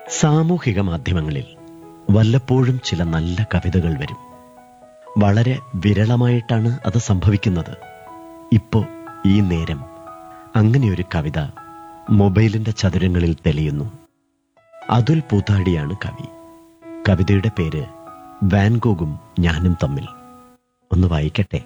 സാമൂഹിക മാധ്യമങ്ങളിൽ വല്ലപ്പോഴും ചില നല്ല കവിതകൾ വരും വളരെ വിരളമായിട്ടാണ് അത് സംഭവിക്കുന്നത് ഇപ്പോ ഈ നേരം അങ്ങനെയൊരു കവിത മൊബൈലിന്റെ ചതുരങ്ങളിൽ തെളിയുന്നു അതുൽ പൂത്താടിയാണ് കവി കവിതയുടെ പേര് വാൻഗോഗും ഞാനും തമ്മിൽ ഒന്ന് വായിക്കട്ടെ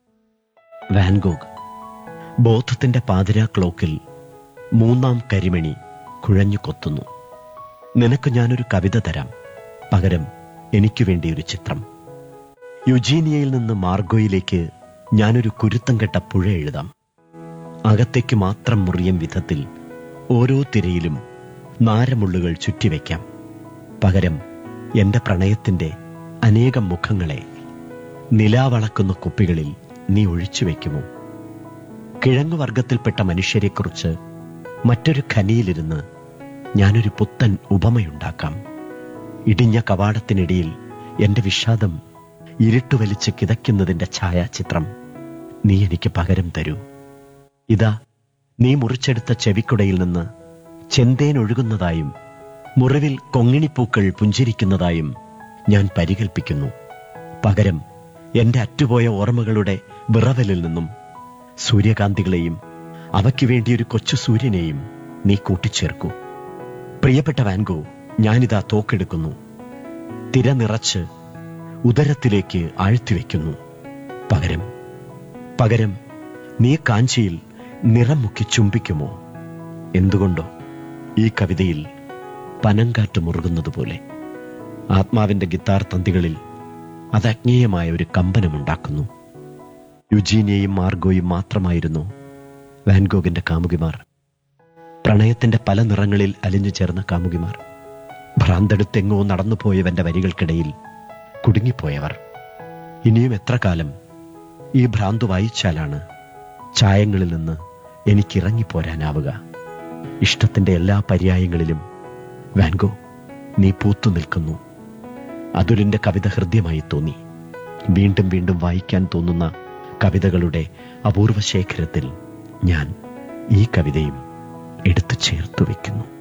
വാൻഗോഗ് ബോധത്തിന്റെ പാതിരാ ക്ലോക്കിൽ മൂന്നാം കരിമണി കുഴഞ്ഞു കൊത്തുന്നു നിനക്ക് ഞാനൊരു കവിത തരാം പകരം എനിക്കു വേണ്ടി ഒരു ചിത്രം യുജീനിയയിൽ നിന്ന് മാർഗോയിലേക്ക് ഞാനൊരു കുരുത്തം കെട്ട പുഴ എഴുതാം അകത്തേക്ക് മാത്രം മുറിയും വിധത്തിൽ ഓരോ തിരയിലും നാരമുള്ളുകൾ ചുറ്റിവെക്കാം പകരം എന്റെ പ്രണയത്തിന്റെ അനേകം മുഖങ്ങളെ നിലാവളക്കുന്ന കുപ്പികളിൽ നീ ഒഴിച്ചു വെക്കുമോ കിഴങ്ങുവർഗത്തിൽപ്പെട്ട മനുഷ്യരെക്കുറിച്ച് മറ്റൊരു ഖനിയിലിരുന്ന് ഞാനൊരു പുത്തൻ ഉപമയുണ്ടാക്കാം ഇടിഞ്ഞ കവാടത്തിനിടയിൽ എന്റെ വിഷാദം ഇരുട്ടുവലിച്ച് കിതയ്ക്കുന്നതിന്റെ ഛായാചിത്രം നീ എനിക്ക് പകരം തരൂ ഇതാ നീ മുറിച്ചെടുത്ത ചെവിക്കുടയിൽ നിന്ന് ചെന്തേൻ ഒഴുകുന്നതായും മുറിവിൽ കൊങ്ങിണിപ്പൂക്കൾ പുഞ്ചിരിക്കുന്നതായും ഞാൻ പരികൽപ്പിക്കുന്നു പകരം എന്റെ അറ്റുപോയ ഓർമ്മകളുടെ വിറവലിൽ നിന്നും സൂര്യകാന്തികളെയും അവയ്ക്ക് വേണ്ടി ഒരു കൊച്ചു സൂര്യനെയും നീ കൂട്ടിച്ചേർക്കൂ പ്രിയപ്പെട്ട വാൻഗോ ഞാനിതാ തോക്കെടുക്കുന്നു തിര നിറച്ച് ഉദരത്തിലേക്ക് ആഴ്ത്തിവെക്കുന്നു പകരം പകരം നീ കാഞ്ചിയിൽ നിറം മുക്കി ചുംബിക്കുമോ എന്തുകൊണ്ടോ ഈ കവിതയിൽ പനങ്കാറ്റ് മുറുകുന്നതുപോലെ ആത്മാവിന്റെ ഗിത്താർ തന്തികളിൽ അത് അജ്ഞേയമായ ഒരു കമ്പനമുണ്ടാക്കുന്നു യുജീനിയയും മാർഗോയും മാത്രമായിരുന്നു വാൻഗോഗിന്റെ കാമുകിമാർ പ്രണയത്തിന്റെ പല നിറങ്ങളിൽ അലിഞ്ഞു ചേർന്ന കാമുകിമാർ ഭ്രാന്തെടുത്തെങ്ങോ നടന്നുപോയവന്റെ വരികൾക്കിടയിൽ കുടുങ്ങിപ്പോയവർ ഇനിയും എത്ര കാലം ഈ ഭ്രാന്ത് വായിച്ചാലാണ് ചായങ്ങളിൽ നിന്ന് എനിക്കിറങ്ങിപ്പോരാനാവുക ഇഷ്ടത്തിന്റെ എല്ലാ പര്യായങ്ങളിലും വാൻഗോ നീ പൂത്തു നിൽക്കുന്നു അതുലിന്റെ കവിത ഹൃദ്യമായി തോന്നി വീണ്ടും വീണ്ടും വായിക്കാൻ തോന്നുന്ന കവിതകളുടെ അപൂർവ ശേഖരത്തിൽ ഞാൻ ഈ കവിതയും എടുത്തു ചേർത്തു വയ്ക്കുന്നു